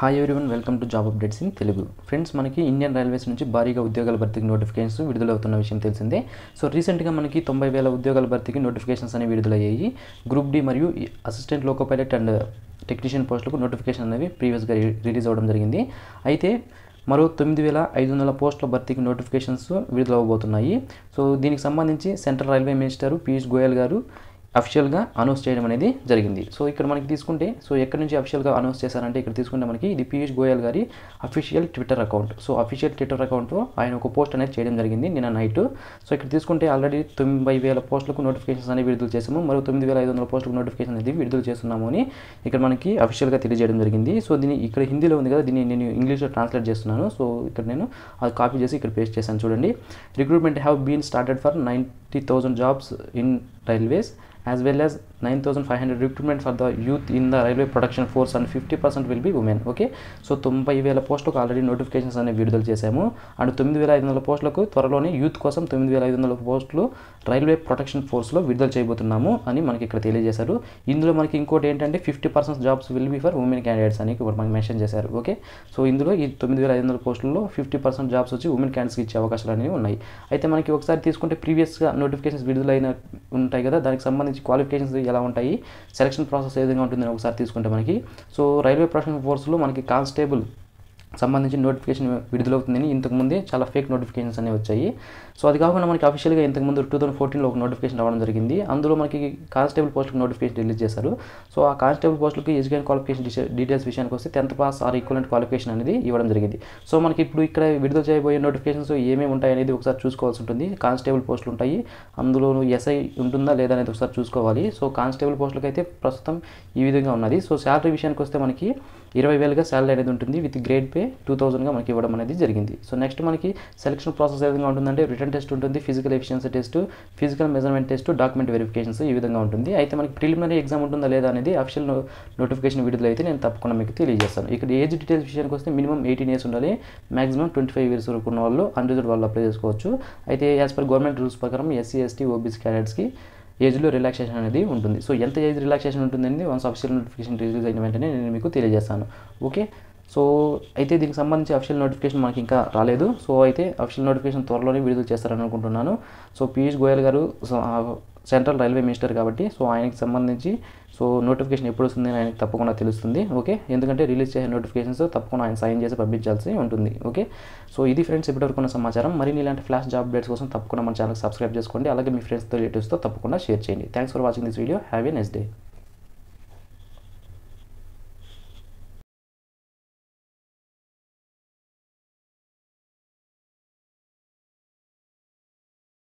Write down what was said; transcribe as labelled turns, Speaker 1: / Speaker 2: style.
Speaker 1: hi everyone welcome to job updates in Telugu friends మనకి Indian railways నుంచి భారీగా ఉద్యోగాల భర్తీకి నోటిఫికేషన్స్ విడుదలవుతున్న విషయం తెలిసిందే సో రీసెంట్గా మనకి తొంభై వేల ఉద్యోగాల భర్తీకి నోటిఫికేషన్స్ అనేవి విడుదలయ్యాయి గ్రూప్ డి మరియు assistant loco pilot and technician పోస్టులకు నోటిఫికేషన్ అనేవి ప్రీవియస్గా రిలీజ్ అవ్వడం జరిగింది అయితే మరో తొమ్మిది వేల ఐదు వందల పోస్టుల భర్తీకి నోటిఫికేషన్స్ విడుదలవబోతున్నాయి సో దీనికి సంబంధించి central railway minister Piyush Goyal garu అఫిషియల్గా అనౌన్స్ చేయడం అనేది జరిగింది సో ఇక్కడ మనకి తీసుకుంటే సో ఎక్కడి నుంచి అఫిషియల్గా అనౌన్స్ చేశారంటే ఇక్కడ తీసుకుంటే మనకి ఇది పీయూష్ గోయల్ గారి official twitter account so official twitter account ఆయన ఒక పోస్ట్ అనేది చేయడం జరిగింది నిన్న నైట్ సో ఇక్కడ తీసుకుంటే ఆల్రెడీ తొంభై వేల పోస్టులకు నోటిఫికేషన్స్ అనేవి విడుదల చేసాము మరో తొమ్మిది వేల ఐదు వందల పోస్టులకు నోటిఫికేషన్ అనేది విడుదల చేస్తున్నాము అని ఇక్కడ మనకి అఫీషియల్గా తెలియజేయడం జరిగింది సో దీన్ని ఇక్కడ హిందీలో ఉంది కదా దీన్ని నేను ఇంగ్లీష్లో ట్రాన్స్లేట్ చేస్తున్నాను సో ఇక్కడ నేను అది కాపీ చేసి ఇక్కడ పేస్ట్ చేశాను చూడండి recruitment have been started for ninety thousand jobs in railways as well as 9500 recruitment for the youth in the railway production force and 50% will be women okay so తొంభై వేల పోస్టులకు ఆల్రెడీ నోటిఫికేషన్స్ అనేవి విడుదల చేశాము and తొమ్మిది వేల ఐదు వందల పోస్టులకు త్వరలోనే యూత్ కోసం తొమ్మిది వేల ఐదు వందల పోస్టులు రైల్వే ప్రొటెక్షన్ ఫోర్స్లో విడుదల చేయబోతున్నాము అని మనకి ఇక్కడ తెలియజేశారు ఇందులో మనకి ఇంకోటి ఏంటంటే fifty percent jobs will be for women candidates అని ఇక్కడ మనకి మెన్షన్ చేశారు ఓకే సో ఇందులో ఈ తొమ్మిది వేల ఐదు వందల పోస్టుల్లో ఫిఫ్టీ పర్సెంట్ జాబ్స్ వచ్చి ఉమెన్ క్యాండిడేట్స్కి ఇచ్చే అవకాశాలు అనేవి ఉన్నాయి అయితే మనకి ఒకసారి తీసుకుంటే ప్రీవియస్గా నోటిఫికేషన్స్ విడుదలైన ఉంటాయి కదా దానికి సంబంధించి క్వాలిఫికేషన్స్ ఎలా ఉంటాయి సెలక్షన్ ప్రాసెస్ ఏ విధంగా ఉంటుందని ఒకసారి తీసుకుంటే మనకి సో రైల్వే ప్రొఫెషనల్ ఫోర్స్లో మనకి కానిస్టేబుల్ సంబంధించి నోటిఫికేషన్ విడుదలవుతుందని ఇంతకుముందే చాలా ఫేక్ నోటిఫికేషన్స్ అనేవి వచ్చాయి సో అది కాకుండా మనకి అఫీషియల్గా ఇంతకుముందు టూ థౌసండ్ ఫోర్టీన్లో ఒక నోటిఫికేషన్ రావడం జరిగింది అందులో మనకి కానిస్టేబుల్ పోస్టులకు నోటిఫికేషన్ రిలీజ్ చేశారు సో ఆ కానిస్టేబుల్ పోస్టులకి ఎడ్యుకేషన్ క్వాలిఫికేషన్ డీటెయిల్స్ విషయానికి వస్తే tenth pass or equivalent qualification అనేది ఇవ్వడం జరిగింది సో మనకి ఇప్పుడు ఇక్కడ విడుదల చేయబోయే నోటిఫికేషన్స్ ఏమేమి ఉంటాయి అనేది ఒకసారి చూసుకోవాల్సి ఉంటుంది కానిస్టేబుల్ పోస్టులు ఉంటాయి అందులో ఎస్ఐ ఉంటుందా లేదా అనేది ఒకసారి చూసుకోవాలి సో కానిస్టేబుల్ పోస్టులకు అయితే ప్రస్తుతం ఈ విధంగా ఉన్నది సో శాలరీ విషయానికి వస్తే మనకి ఇరవై వేలుగా శాలరీ అనేది ఉంటుంది విత్ గ్రేడ్ పే టూ థౌసండ్గా మనకి ఇవ్వడం అనేది జరిగింది సో నెక్స్ట్ మనకి సెలక్షన్ ప్రాసెస్ ఏ విధంగా ఉంటుందంటే రిటర్న్ టెస్ట్ ఉంటుంది physical efficiency test physical measurement test document verifications ఈ విధంగా ఉంటుంది అయితే మనకి ప్రిలిమినరీ ఎగ్జామ్ ఉంటుందా లేదా అనేది అఫిషియల్ నోటిఫికేషన్ విడుదల అయితే నేను తప్పకుండా మీకు తెలియజేస్తాను ఇక్కడ ఏజ్ డీటెయిల్స్ విషయానికి వస్తే మినిమం ఎయిటీన్ ఇయర్స్ ఉండాలి మాక్సిమం ట్వంటీ ఫైవ్ ఇయర్స్ వరకు ఉన్న వాళ్ళు అన్రిజర్వ్ వాళ్ళు అప్లై చేసుకోవచ్చు అయితే యాజ్ పర్ గవర్నమెంట్ రూల్స్ ప్రకారం ఎస్సీ ఎస్టీ ఓబీసీ క్యాడెట్స్కి ఏజ్లో రిలాక్సేషన్ అనేది ఉంటుంది సో ఎంత ఏజ్ రిలాక్సేషన్ ఉంటుందని వన్స్ అఫిషియల్ నోటిఫికేషన్ రిలీజ్ అయిన వెంటనే నేను మీకు తెలియజేస్తాను ఓకే సో అయితే దీనికి సంబంధించి అఫిషియల్ నోటిఫికేషన్ మనకి ఇంకా రాలేదు సో అయితే అఫిషియల్ నోటిఫికేషన్ త్వరలోనే విడుదల చేస్తారని అనుకుంటున్నాను so Piyush Goyal garu central railway minister కాబట్టి సో ఆయనకి సంబంధించి సో నోటిఫికేషన్ ఎప్పుడు వస్తుంది అని ఆయనకి తప్పకుండా తెలుస్తుంది ఓకే ఎందుకంటే రిలీజ్ చేసే నోటిఫికేషన్స్ తప్పకుండా ఆయన సైన్ చేసి పంపించాల్సి ఉంటుంది ఓకే సో ఇది ఫ్రెండ్స్ ఇప్పటివరకు ఉన్న సమాచారం మరిన్ని ఇలాంటి ఫ్లాష్ జాబ్ అప్డేట్స్ కోసం తప్పకుండా మన ఛానల్ సబ్స్క్రైబ్ చేసుకోండి అలాగే మీ ఫ్రెండ్స్తో రిలేటివ్స్తో తప్పకుండా షేర్ చేయండి thanks for watching this video have a next day